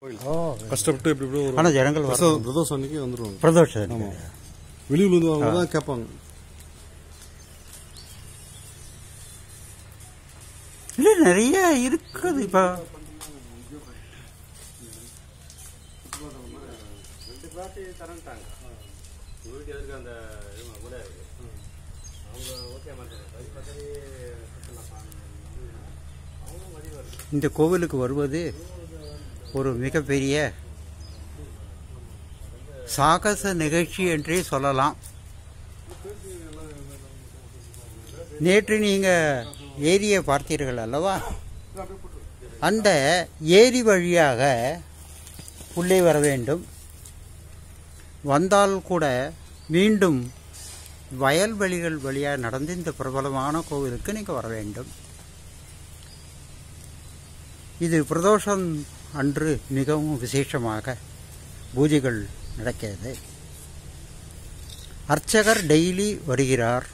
ஓ கஷ்டப்பட்டு எப்படி எப்படி ஒரு ஆனால் ஜனங்கள் வர பிரதோஷம் பிரதோஷம் அன்னைக்கு வந்துருவாங்க பிரதோஷம் ஆமா வெளியூர்ல இருந்து அவங்க தான் கேட்பாங்க இல்லை நிறைய இருக்குது இப்போ இந்த கோவிலுக்கு வருவது ஒரு மிகப்பெரிய சாகச நிகழ்ச்சி என்றே சொல்லலாம் நேற்று நீங்க ஏரியை பார்த்தீர்கள் அல்லவா அந்த ஏரி வழியாக உள்ளே வர வேண்டும் வந்தால் கூட மீண்டும் வயல்வெளிகள் வழியாக நடந்து இந்த பிரபலமான கோவிலுக்கு நீங்கள் வர வேண்டும் இது பிரதோஷம் அன்று மிகவும் விசேஷமாக பூஜைகள் நடக்கிறது அர்ச்சகர் டெய்லி வருகிறார்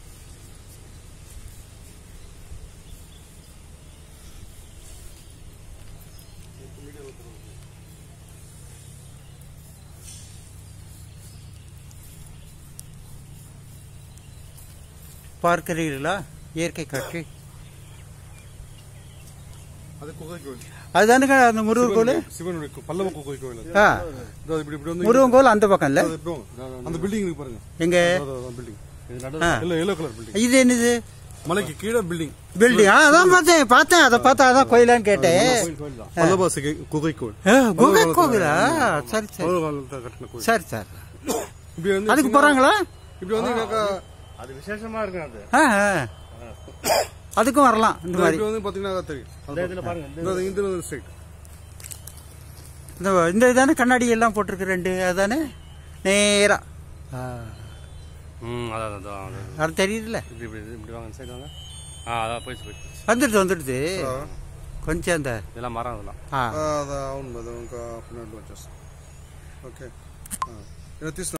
பார்க்கிறீர்களா இயற்கை காட்சி அது குகை கோயில் அதுதானுங்க அந்த முருகர் கோவில் சிவனுடைய கோ- பல்லவ குகை கோயில் அது. ஆ இதோ இப்படி இப்படி வந்து முருகன் கோவில் அந்த பக்கம் இல்ல அது இப்படி வாங்க. அந்த பில்டிங் இருக்கு பாருங்க எங்க பில்டிங் ஆ. இல்ல எல்லோ கலர் பில்டிங் இது என்னது மலைக்கு கீழே பில்டிங் பில்டிங் ஆ அதான் பார்த்தேன் பார்த்தேன் அதை பார்த்தா அதான் கோயிலான்னு கேட்டேன் பல்லவ சிகை குகை கோயில் ஆ, குகை கோவிலா சரி சரி பல்லவ காலத்துல கட்டின கோயில் சரி சார் இப்படி வந்து அதுக்கு போறாங்களா இப்படி வந்து அது விசேஷமா இருக்கும் அது ஆ, ஆ. அதுக்கும் வரலாம் இந்த மாதிரி இப்படி வந்து பாத்தீங்கன்னா தெரியும் இந்த இதுல பாருங்க இந்த இந்த இந்த வந்து ஸ்ட்ரைட் இந்த இந்த இதானே கண்ணாடி எல்லாம் போட்டிருக்கு ரெண்டு அதானே நேரா ஆ. ம் அதான் அதான் அதான். அது தெரியுதுல்ல இப்படி இப்படி இப்படி வாங்க சைடு வாங்க ஆ அதான் போயிடுச்சு போயிடுச்சு வந்துடுது வந்துடுது கொஞ்சம் அந்த இதெல்லாம் மரம் அதெல்லாம் ఆ, అది అవును అది ఇంకా హాఫ్ అన్ అవర్ వచ్చేస్తాం ఓకే ఇలా తీసుకున్నా